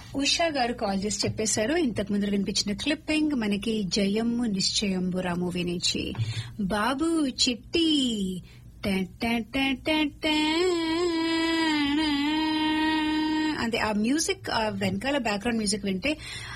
ఉషా గారు కాల్ చేసి చెప్పేశారు ఇంతకు ముందు వినిపించిన క్లిప్పింగ్ మనకి జయమ్ము నిశ్చయంబురా మూవీ నుంచి బాబు చిట్టి టా టా టా టా టా. అంటే ఆ మ్యూజిక్ ఆ వెనకాల బ్యాక్గ్రౌండ్ మ్యూజిక్ వింటే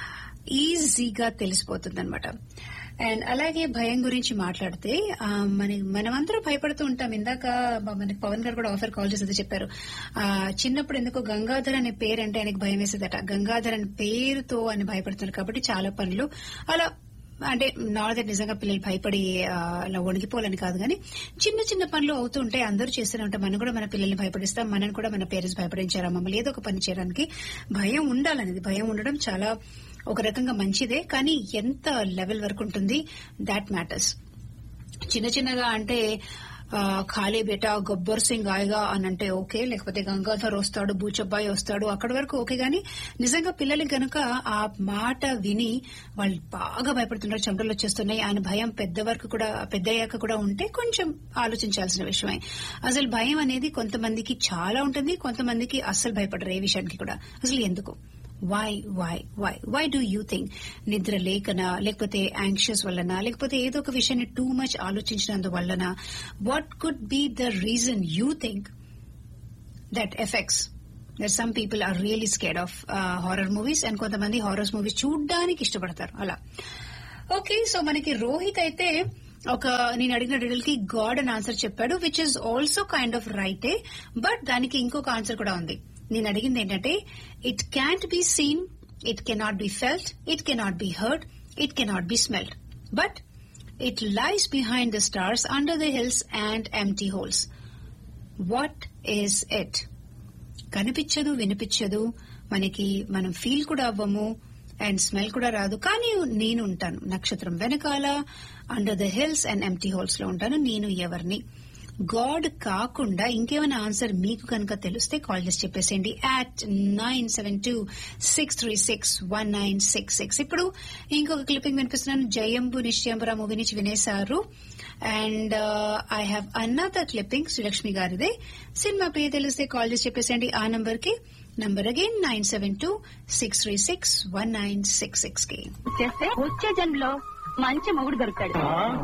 ఈజీగా తెలిసిపోతుంది అనమాట అండ్ అలాగే భయం గురించి మాట్లాడితే ఆ, మన మనమందరూ భయపడుతూ ఉంటాం ఇందాక మనకి పవన్ గారు కూడా ఆఫర్ కాల్ చేసేది చెప్పారు ఆ, చిన్నప్పుడు ఎందుకో గంగాధర్ అనే పేరు అంటే ఆయనకి భయం వేసేదట గంగాధర్ అనే పేరుతో అని భయపడుతున్నారు కాబట్టి చాలా పనులు అలా అంటే నార్దర్ నిజంగా పిల్లలు భయపడి ఆ, అలా వణికిపోవాలని కాదు కానీ చిన్న చిన్న పనులు అవుతూ ఉంటే అందరూ చేస్తూనే ఉంటాం మనం కూడా మన పిల్లల్ని భయపడిస్తాం మనం కూడా మన పేరెంట్స్ భయపడించారా మమ్మల్ని ఏదో ఒక పని చేయడానికి భయం ఉండాలనేది భయం ఉండడం చాలా ఒక రకంగా మంచిదే కానీ ఎంత లెవెల్ వరకు ఉంటుంది దాట్ మ్యాటర్స్ చిన్న చిన్నగా అంటే ఆ, ఖాళీ బేట గబ్బర్ సింగ్ ఆయగా అని అంటే ఓకే లేకపోతే గంగాధర్ వస్తాడు బూచబ్బాయి వస్తాడు అక్కడి వరకు ఓకే గాని నిజంగా పిల్లలకి గనుక ఆ మాట విని వాళ్ళు బాగా భయపడుతున్నారు చెమటలు వచ్చేస్తున్నాయి ఆయన భయం పెద్ద వరకు కూడా పెద్దయ్యాక కూడా ఉంటే కొంచెం ఆలోచించాల్సిన విషయమే అసలు భయం అనేది కొంతమందికి చాలా ఉంటుంది కొంతమందికి అస్సలు భయపడరు ఏ విషయానికి కూడా అసలు ఎందుకు why why why why do you think నిద్ర లేకనా లేకపోతే యాంగ్షియస్ వల్లనా లేకపోతే ఏదో ఒక విషయాన్ని టూ మచ్ ఆలోచించినందువల్లనా what could be the reason you think that effects that some people are really scared of horror movies and కొంతమంది హారర్స్ మూవీస్ చూడడానికి ఇష్టపడతారు అలా ఓకే సో మనకి రోహిత్ అయితే ఒక నేను అడిగిన డిడల్ కి గాడ్ అని ఆన్సర్ చెప్పాడు which is also kind of రైటే బట్ దానికి ఇంకొక ఆన్సర్ కూడా ఉంది నేను అడిగింది ఏంటంటే it can't be seen it cannot be felt it cannot be heard it cannot be smelled but it lies behind the stars under the hills and empty holes what is it కనిపించదు వినిపించదు మనకి మనం feel కూడా అవ్వము and smell కూడా రాదు కానీ నేను ఉంటాను నక్షత్రం వెనకాల under the hills and empty holes లో ఉంటాను నేను ఎవరిని గాడ్ కాకుండా ఇంకేమైనా ఆన్సర్ మీకు కనుక తెలిస్తే కాల్ చేసి చెప్పేసేయండి at nine seven two six three six one nine six six ఇప్పుడు ఇంకొక క్లిప్పింగ్ వినిపిస్తున్నాను జయంబు నిశ్చయంబురా మూవీ నుంచి వినేశారు and I have another clipping Srilakshmi గారిదే సినిమా పేరు తెలిస్తే కాల్ చేసి చెప్పేసేయండి ఆ నంబర్ కి number again nine seven two six three six one nine six six కి చేస్తే వచ్చే జన్మలో మంచి మొగుడు దొరుకుతాడు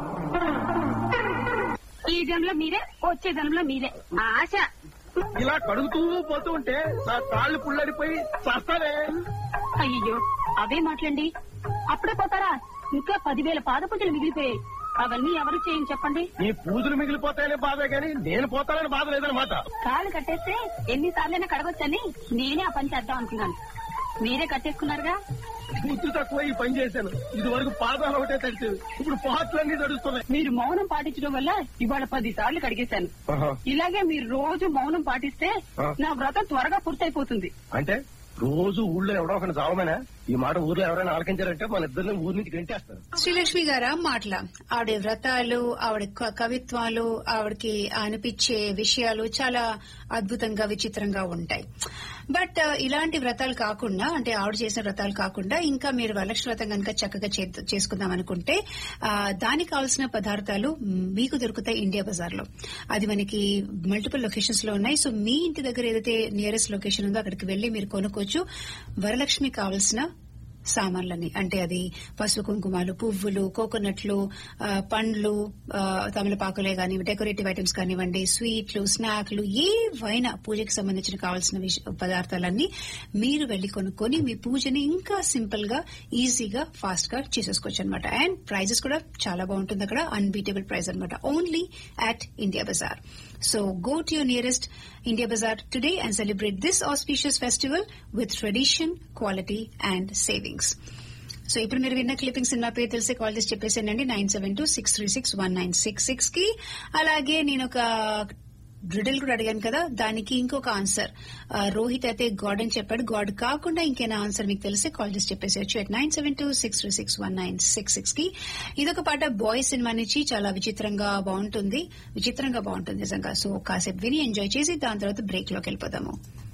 ఈ జన్మలో మీరే వచ్చే జన్మలో మీరే ఆశ ఇలా కడుగుతూ పోతూ ఉంటే నా కాళ్ళు పుల్లడిపోయి చస్తానే అయ్యో అవే మాట్లాడండి అప్పుడే పోతారా ఇంకా పదివేల పాద పూజలు మిగిలిపోయాయి అవన్నీ ఎవరు చేయని చెప్పండి ఈ పూజలు మిగిలిపోతాయనే బాధే గాని నేను పోతానని బాధ లేదనమాట కాళ్ళు కట్టేస్తే ఎన్నిసార్లైనా కడగొచ్చని నేనే ఆ పని చేద్దాం అనుకున్నాను మీరే కట్టేసుకున్నారుగా బుద్ధి తక్కువ ఈ పని చేశాను ఇది వరకు పాదాలు ఒకటే తడిచేది ఇప్పుడు పాటలన్నీ తడుస్తున్నాయి మీరు మౌనం పాటించడం వల్ల ఇవాళ పది సార్లు కడిగేశాను ఇలాగే మీరు రోజు మౌనం పాటిస్తే ఆ. నా వ్రతం త్వరగా పూర్తయిపోతుంది అంటే రోజు ఊళ్ళో ఎవడో ఒకటి చావమేనా ఈ మాట ఊర్లో ఎవరైనా ఆలకించారంటే మన ఇద్దరిని ఊరి నుంచి గంటేస్తారు శ్రీలక్ష్మి గారా మాటల ఆవిడ వ్రతాలు ఆవిడ క- కవిత్వాలు ఆవిడకి అనిపించే విషయాలు చాలా అద్భుతంగా విచిత్రంగా ఉంటాయి బట్ ఆ, ఇలాంటి వ్రతాలు కాకుండా అంటే ఆవిడ చేసిన వ్రతాలు కాకుండా ఇంకా మీరు వరలక్ష్మి వ్రతం కనుక చక్కగా చే- చేసుకుందాం అనుకుంటే ఆ, దానికి కావాల్సిన పదార్థాలు మ్, మీకు దొరుకుతాయి ఇండియా బజార్ లో అది మనకి మల్టిపుల్ లొకేషన్స్ లో ఉన్నాయి సో మీ ఇంటి దగ్గర ఏదైతే నియరెస్ట్ లొకేషన్ ఉందో అక్కడికి వెళ్లి మీరు కొనుక్కోవచ్చు వరలక్ష్మి కావాల్సిన సామాన్లని అంటే అది పసుపు కుంకుమాలు పువ్వులు కోకోనట్లు ఆ, పండ్లు ఆ, తమలపాకులే కానివ్వండి డెకరేటివ్ ఐటమ్స్ కానివ్వండి స్వీట్లు స్నాక్లు ఏవైనా పూజకి సంబంధించిన కావాల్సిన విష- పదార్థాలన్నీ మీరు వెళ్లి కొనుక్కొని మీ పూజని ఇంకా సింపుల్ గా ఈజీగా ఫాస్ట్ గా చేసేసుకోవచ్చు అనమాట అండ్ ప్రైజెస్ కూడా చాలా బాగుంటుంది అక్కడ అన్బీటబుల్ ప్రైస్ అనమాట only at India Bazaar so go to your nearest India Bazaar today and celebrate this auspicious festival with tradition, quality and savings. So ఇప్పుడు మీరు విన్న క్లిప్పింగ్స్ నా పేరు తెలిసి కాల్ చేసి చెప్పేసానండి nine seven two six three six one nine six six కి అలాగే నేను ఒక రిడల్ కూడా అడిగాను కదా దానికి ఇంకొక ఆన్సర్ రోహిత్ అయితే గాడ్ అని చెప్పాడు గాడ్ కాకుండా ఇంకేనా ఆన్సర్ మీకు తెలిసి కాల్ చేసి చెప్పేసేయచ్చు at nine seven two six three six one nine six six కి ఇదొక పాట బాయ్ సినిమా నుంచి చాలా విచిత్రంగా బాగుంటుంది విచిత్రంగా బాగుంటుంది నిజంగా సో కాసేపు విని ఎంజాయ్ చేసి దాని తర్వాత బ్రేక్ లోకి వెళ్ళిపోదాము